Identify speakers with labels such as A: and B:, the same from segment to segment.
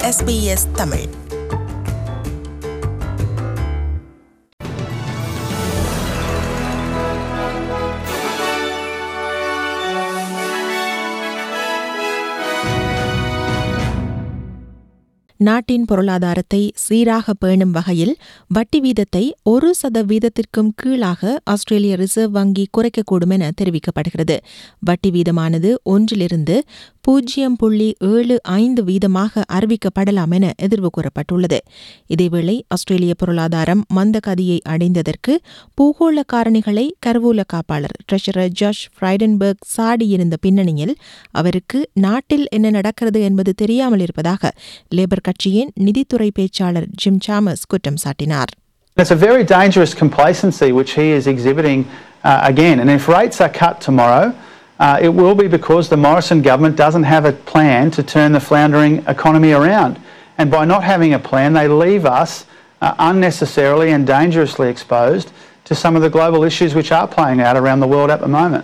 A: SBS Tamil நாட்டின் பொருளாதாரத்தை சீராக பேணும் வகையில் வட்டி வீதத்தை ஒரு சதவீதத்திற்கும் கீழாக ஆஸ்திரேலிய ரிசர்வ் வங்கி குறைக்கக்கூடும் என தெரிவிக்கப்படுகிறது வட்டி வீதமானது ஒன்றிலிருந்து பூஜ்ஜியம் புள்ளி ஏழு ஐந்து வீதமாக அறிவிக்கப்படலாம் என எதிர்வு கூறப்பட்டுள்ளது இதேவேளை ஆஸ்திரேலிய பொருளாதாரம் மந்தகதியை அடைந்ததற்கு பூகோள காரணிகளை கருவூல காப்பாளர் ட்ரெஷரர் ஜாஷ் ஃப்ரைடன்பர்க் சாடியிருந்த பின்னணியில் அவருக்கு நாட்டில் என்ன நடக்கிறது என்பது தெரியாமல் இருப்பதாக லேபர் கட்சியின் நிதித்துறை பேச்சாளர் ஜிம் சாமஸ் குற்றம் சாட்டினார்
B: It's a very dangerous complacency which he is exhibiting uh, again. And if rates are cut tomorrow, uh, it will be because the Morrison government doesn't have a plan to turn the floundering economy around. And by not having a plan, they leave us uh, unnecessarily and dangerously exposed to some of the global issues which are playing out around the world at the moment.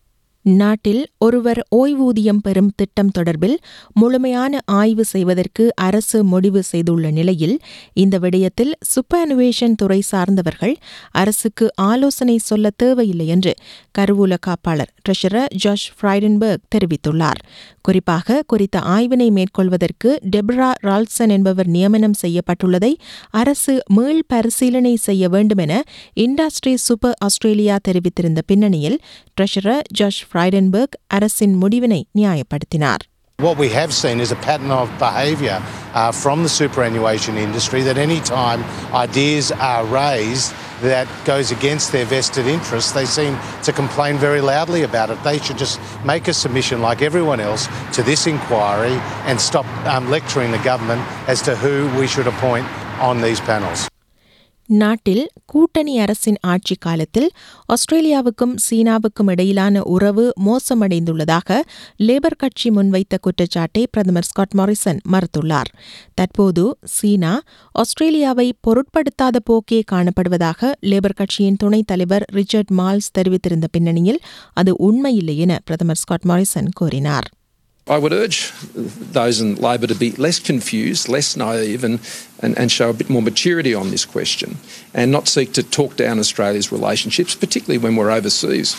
A: நாட்டில் ஒருவர் ஓய்வூதியம் பெறும் திட்டம் தொடர்பில் முழுமையான ஆய்வு செய்வதற்கு அரசு முடிவு செய்துள்ள நிலையில் இந்த விடயத்தில் சுப்பனுவேஷன் துறை சார்ந்தவர்கள் அரசுக்கு ஆலோசனை சொல்ல தேவையில்லை என்று கருவூல காப்பாளர் ட்ரெஷரர் ஜாஷ் ஃப்ரைடன்பர்க் தெரிவித்துள்ளார் குறிப்பாக குறித்த ஆய்வினை மேற்கொள்வதற்கு டெப்ரா ரால்சன் என்பவர் நியமனம் செய்யப்பட்டுள்ளதை அரசு மீள் பரிசீலனை செய்ய வேண்டும் என இண்டஸ்ட்ரி சூப்பர் ஆஸ்திரேலியா தெரிவித்திருந்த பின்னணியில் ட்ரெஷரர் ஜாஷ் ஃப்ரைடன்பர்க் அரசின் முடிவினை நியாயப்படுத்தினார்
C: What we have seen is a pattern of behaviour uh, from the superannuation industry that any time ideas are raised that goes against their vested interests, they seem to complain very loudly about it. They should just make a submission like everyone else to this inquiry and stop um, lecturing the government as to who we should appoint on these panels.
A: நாட்டில் கூட்டணி அரசின் ஆட்சி காலத்தில் ஆஸ்திரேலியாவுக்கும் சீனாவுக்கும் இடையிலான உறவு மோசமடைந்துள்ளதாக labour கட்சி முன்வைத்த குற்றச்சாட்டை பிரதமர் ஸ்காட் மாரிசன் மறுத்துள்ளார் தற்போது சீனா ஆஸ்திரேலியாவை பொருட்படுத்தாத போக்கே காணப்படுவதாக லேபர் கட்சியின் துணைத் தலைவர் ரிச்சர்ட் மால்ஸ் தெரிவித்திருந்த பின்னணியில் அது உண்மையில்லை என பிரதமர் ஸ்காட் மாரிசன் கூறினார்
D: I would urge those in Labor to be less confused, less naive, and, and, and show a bit more maturity on this question and not seek to talk down Australia's relationships, particularly when we're overseas.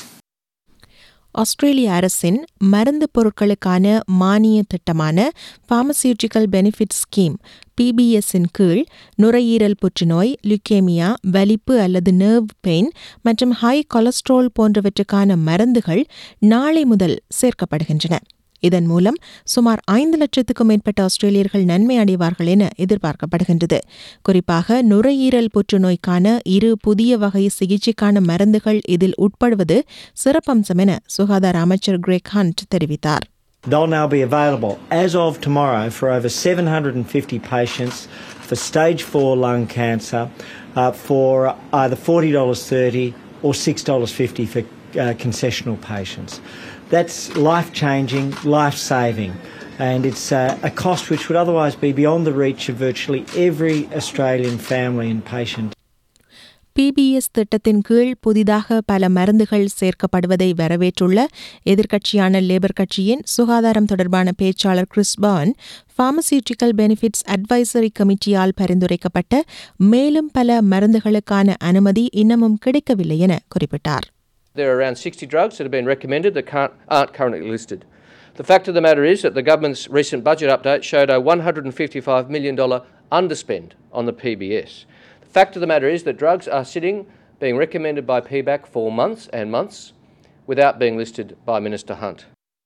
A: ஆஸ்திரேலிய அரசின் மருந்து பொருட்களுக்கான மானிய திட்டமான pharmaceutical benefit scheme பிபிஎஸ்ஸின் கீழ் நுரையீரல் புற்றுநோய் leukaemia வலிப்பு அல்லது நர்வ் பெயின் மற்றும் ஹை கொலஸ்ட்ரால் போன்றவற்றுக்கான மருந்துகள் நாளை முதல் சேர்க்கப்படுகின்றன இதன் மூலம் சுமார் ஐந்து லட்சத்துக்கும் மேற்பட்ட ஆஸ்திரேலியர்கள் நன்மை அடைவார்கள் என எதிர்பார்க்கப்படுகின்றது குறிப்பாக நுரையீரல் புற்றுநோய்க்கான இரு புதிய வகை சிகிச்சைக்கான மருந்துகள் இதில் உட்படுவது சிறப்பம்சம் என சுகாதார அமைச்சர் கிரேக் ஹண்ட் தெரிவித்தார்
E: They'll now be available as of tomorrow for over 750 patients for stage 4 lung cancer uh, for either $40.30 or $6.50 for uh, concessional patients. That's life changing, life saving, and it's uh, a cost which would otherwise be beyond the reach of virtually every Australian family and patient.
A: PBS திட்டத்தின் கீழ் புதிதாக பல மருந்துகள் சேர்க்கப்படுவதை வரவேற்றுள்ள எதிர்க்கட்சியான labour கட்சியின் சுகாதாரம் தொடர்பான பேச்சாளர் Chris Bowen pharmaceutical benefits advisory கமிட்டியால் பரிந்துரைக்கப்பட்ட மேலும் பல மருந்துகளுக்கான அனுமதி இன்னமும் கிடைக்கவில்லை என குறிப்பிட்டார்
F: There are around 60 drugs that have been recommended that can't, aren't currently listed. The fact of the matter is that the government's recent budget update showed a $155 million underspend on the PBS. The fact of the matter is that drugs are sitting, being recommended by PBAC for months and months without being listed by Minister Hunt.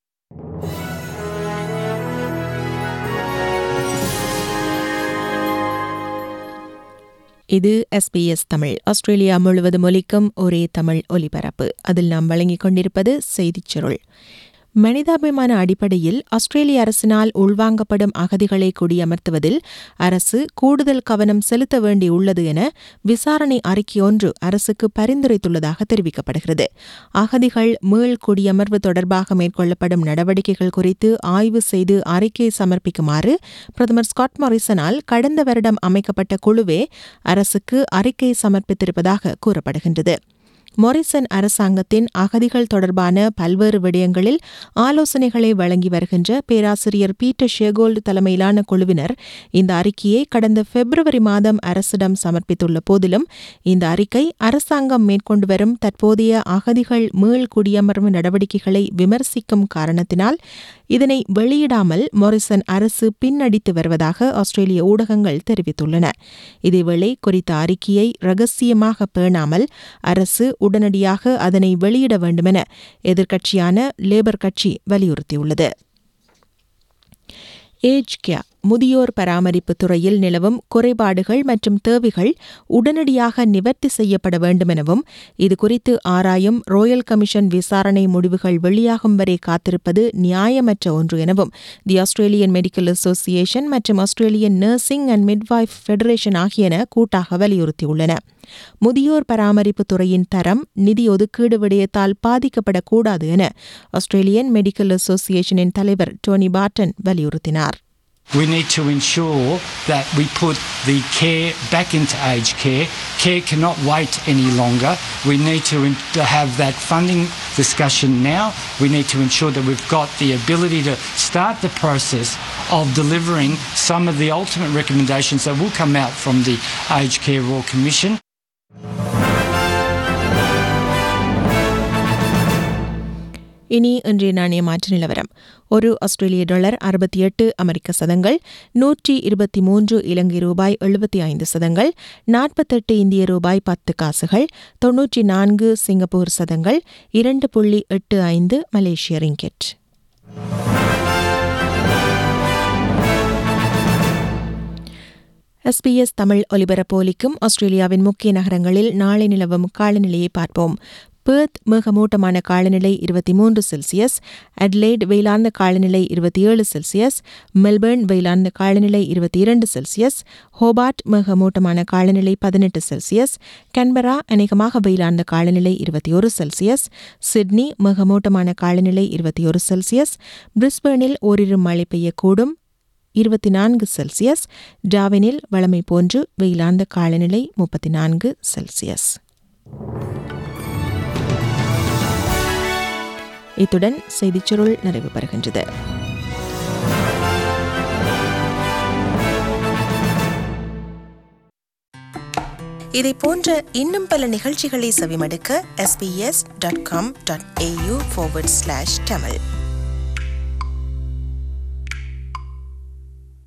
A: இது SBS Tamil Australia முழுவதும் ஒலிக்கும் ஒரே தமிழ் ஒலிபரப்பு அதில் நாம் வழங்கிக் கொண்டிருப்பது செய்திச் சுருள் மனிதாபிமான அடிப்படையில் ஆஸ்திரேலிய அரசினால் உள்வாங்கப்படும் அகதிகளை குடியமர்த்துவதில் அரசு கூடுதல் கவனம் செலுத்த வேண்டியுள்ளது என விசாரணை அறிக்கை ஒன்று அரசுக்கு பரிந்துரைத்துள்ளதாக தெரிவிக்கப்படுகிறது அகதிகள் மீள் குடியமர்வு தொடர்பாக மேற்கொள்ளப்படும் நடவடிக்கைகள் குறித்து ஆய்வு செய்து அறிக்கை சமர்ப்பிக்குமாறு பிரதமர் ஸ்காட் மாரிசனால் கடந்த வருடம் அமைக்கப்பட்ட குழுவே அரசுக்கு அறிக்கை சமர்ப்பித்திருப்பதாக கூறப்படுகின்றது மொரிசன் அரசாங்கத்தின் அகதிகள் தொடர்பான பல்வேறு விடயங்களில் ஆலோசனைகளை வழங்கி வருகின்ற பேராசிரியர் பீட்டர் ஷெகோல்டு தலைமையிலான குழுவினர் இந்த அறிக்கையை கடந்த பிப்ரவரி மாதம் அரசிடம் சமர்ப்பித்துள்ள போதிலும் இந்த அறிக்கை அரசாங்கம் மேற்கொண்டு வரும் தற்போதைய அகதிகள் மீள் குடியமர்வு நடவடிக்கைகளை விமர்சிக்கும் காரணத்தினால் இதனை வெளியிடாமல் மொரிசன் அரசு பின்னடித்து வருவதாக ஆஸ்திரேலிய ஊடகங்கள் தெரிவித்துள்ளன இதேவேளை குறித்த அறிக்கையை ரகசியமாக பேணாமல் அரசு உடனடியாக அதனை வெளியிட வேண்டுமென எதிர்க்கட்சியான லேபர் கட்சி வலியுறுத்தியுள்ளது ஏஜ் கேர் முதியோர் பராமரிப்பு துறையில் நிலவும் குறைபாடுகள் மற்றும் தேவைகள் உடனடியாக நிவர்த்தி செய்யப்பட வேண்டுமெனவும் இதுகுறித்து ஆராயும் ரோயல் கமிஷன் விசாரணை முடிவுகள் வெளியாகும் வரை காத்திருப்பது நியாயமற்ற ஒன்று எனவும் தி ஆஸ்திரேலியன் மெடிக்கல் அசோசியேஷன் மற்றும் Australian nursing and midwife federation ஆகியன கூட்டாக வலியுறுத்தியுள்ளன முதியோர் பராமரிப்பு துறையின் தரம் நிதி ஒதுக்கீடு விடயத்தால் பாதிக்கப்படக்கூடாது என ஆஸ்திரேலியன் மெடிக்கல் அசோசியேஷனின் தலைவர் டோனி பாட்டன் வலியுறுத்தினார்
G: We need to ensure that we put the care back into aged care. Care cannot wait any longer. We need to, in- to have that funding discussion now. We need to ensure that we've got the ability to start the process of delivering some of the ultimate recommendations that will come out from the Aged Care Royal Commission.
A: இனி இன்றைய நாணய மாற்று நிலவரம் ஒரு ஆஸ்திரேலிய dollar அறுபத்தி எட்டு அமெரிக்க சதங்கள் நூற்றி இருபத்தி மூன்று இலங்கை ரூபாய் எழுபத்தி ஐந்து சதங்கள் நாற்பத்தெட்டு இந்திய ரூபாய் பத்து காசுகள் தொன்னூற்றி நான்கு சிங்கப்பூர் சதங்கள் இரண்டு புள்ளி எட்டு ஐந்து மலேசிய ரிங்கெட் எஸ்பிஎஸ் தமிழ் ஒலிபரப்போலிக்கும் ஆஸ்திரேலியாவின் முக்கிய நகரங்களில் நாளை நிலவும் காலநிலையை பார்ப்போம் பெர்த் மேகமூட்டமான காலநிலை இருபத்தி மூன்று செல்சியஸ் அட்லைட் வெயிலார்ந்த காலநிலை இருபத்தி ஏழு செல்சியஸ் மெல்பர்ன் வெயிலார்ந்த காலநிலை இருபத்தி இரண்டு செல்சியஸ் ஹோபார்ட் மேகமூட்டமான காலநிலை பதினெட்டு செல்சியஸ் கன்பரா அநேகமாக வெயிலார்ந்த காலநிலை இருபத்தி ஒரு செல்சியஸ் சிட்னி மேகமூட்டமான காலநிலை இருபத்தி ஒரு செல்சியஸ் பிரிஸ்பேனில் ஓரிரு மழை பெய்யக்கூடும் இருபத்தி நான்கு செல்சியஸ் டாவினில் வளமை போன்று வெயிலார்ந்த காலநிலை முப்பத்தி நான்கு செல்சியஸ் இத்துடன் செய்திச் சுருள் நிறைவு பெறுகின்றது இதை போன்ற இன்னும் பல நிகழ்ச்சிகளை செவிமடுக்க sbs.com.au forward slash tamil